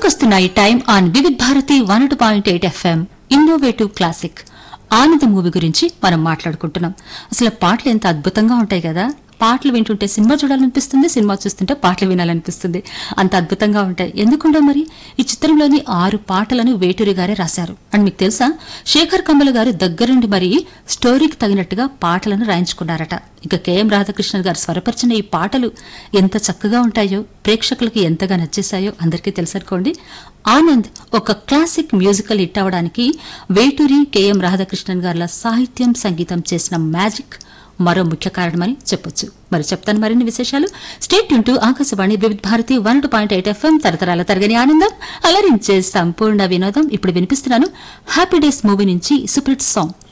గుర్తుకొస్తున్నాయి time on Vividh Bharati one two point eight FM innovative classic Anand movie గురించి మనం మాట్లాడుకుంటున్నాం అసలు పాటలు ఎంత అద్భుతంగా ఉంటాయి కదా పాటలు వింటుంటే సినిమా చూడాలనిపిస్తుంది సినిమా చూస్తుంటే పాటలు వినాలనిపిస్తుంది అంత అద్భుతంగా ఉంటాయి ఎందుకుండో మరి ఈ చిత్రంలోని ఆరు పాటలను వేటూరి గారే రాశారు అండ్ మీకు తెలుసా శేఖర్ కమ్మల గారు దగ్గరుండి మరి స్టోరీకి తగినట్టుగా పాటలను రాయించుకున్నారట ఇక కెఎం రాధాకృష్ణ గారు స్వరపరిచిన ఈ పాటలు ఎంత చక్కగా ఉంటాయో ప్రేక్షకులకు ఎంతగా నచ్చేశాయో అందరికీ తెలుసనుకోండి ఆనంద్ ఒక క్లాసిక్ మ్యూజికల్ హిట్ అవడానికి వేటూరి కెఎం రాధాకృష్ణన్ గారుల సాహిత్యం సంగీతం చేసిన మ్యాజిక్ మరో ముఖ్య కారణమని చెప్పొచ్చు మరి చెప్తాను మరిన్ని విశేషాలు state to Akashvani Vividh Bharati one two point eight FM తరతరాల తరగని ఆనందం అలరించే సంపూర్ణ వినోదం ఇప్పుడు వినిపిస్తున్నాను హ్యాపీ డేస్ మూవీ నుంచి సూపర్ హిట్ సాంగ్